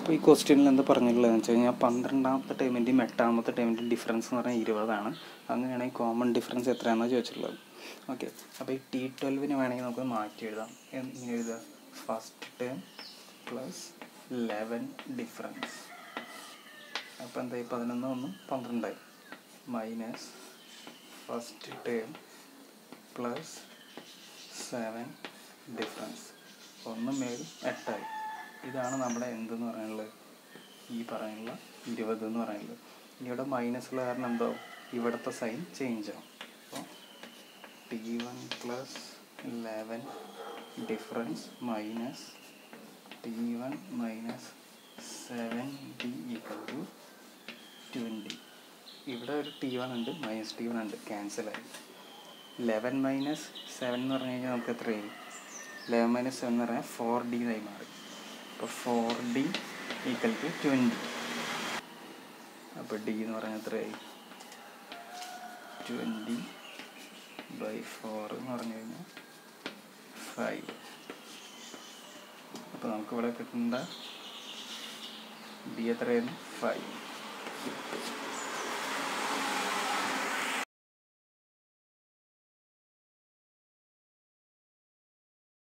അപ്പോൾ ഈ ക്വസ്റ്റ്യനിൽ എന്താ പറഞ്ഞിട്ടുള്ളതെന്ന് വെച്ച് കഴിഞ്ഞാൽ പന്ത്രണ്ടാമത്തെ ടൈമിൻ്റെയും എട്ടാമത്തെ ടൈമിൻ്റെയും ഡിഫറൻസ് എന്ന് പറഞ്ഞാൽ ഇരുപതാണ് അങ്ങനെയാണെങ്കിൽ കോമൺ ഡിഫറൻസ് എത്രയാണെന്ന് ചോദിച്ചിട്ടുള്ളത് ഓക്കെ അപ്പോൾ ഈ ടി ട്വൽവിന് വേണമെങ്കിൽ നമുക്ക് മാറ്റി എഴുതാം എങ്ങനെ എഴുതുക first term plus eleven difference അപ്പോൾ എന്തായി പതിനൊന്ന് ഒന്ന് പന്ത്രണ്ടായി minus first term plus seven difference ഒന്ന് മേൽ എട്ടായി ഇതാണ് നമ്മുടെ എന്തെന്ന് പറയാനുള്ളത് ഈ പറയാനുള്ള ഇരുപത് എന്ന് പറയുന്നത് ഇവിടെ മൈനസ് ഉള്ള കാരണം എന്തോ ഇവിടുത്തെ സൈൻ ചേഞ്ച് ആവും അപ്പോൾ T one plus eleven difference minus T one minus seven T equal to twenty ഇവിടെ ഒരു ടി വൺ ഉണ്ട് മൈനസ് ടി വൺ ഉണ്ട് ക്യാൻസലായി ലെവൻ മൈനസ് സെവൻ എന്ന് പറഞ്ഞു കഴിഞ്ഞാൽ നമുക്ക് എത്രയായി ലെവൻ മൈനസ് സെവൻ എന്ന് പറഞ്ഞാൽ ഫോർ ഡി ആയി മാറി അപ്പോൾ four D equal to twenty അപ്പോൾ ഡി എന്ന് പറഞ്ഞാൽ എത്രയായി ട്വൻറ്റി ബൈ ഫോർ എന്ന് പറഞ്ഞു കഴിഞ്ഞാൽ ഫൈവ് അപ്പോൾ നമുക്കിവിടെ കിട്ടേണ്ട ഡി എത്രയായിരുന്നു ഫൈവ്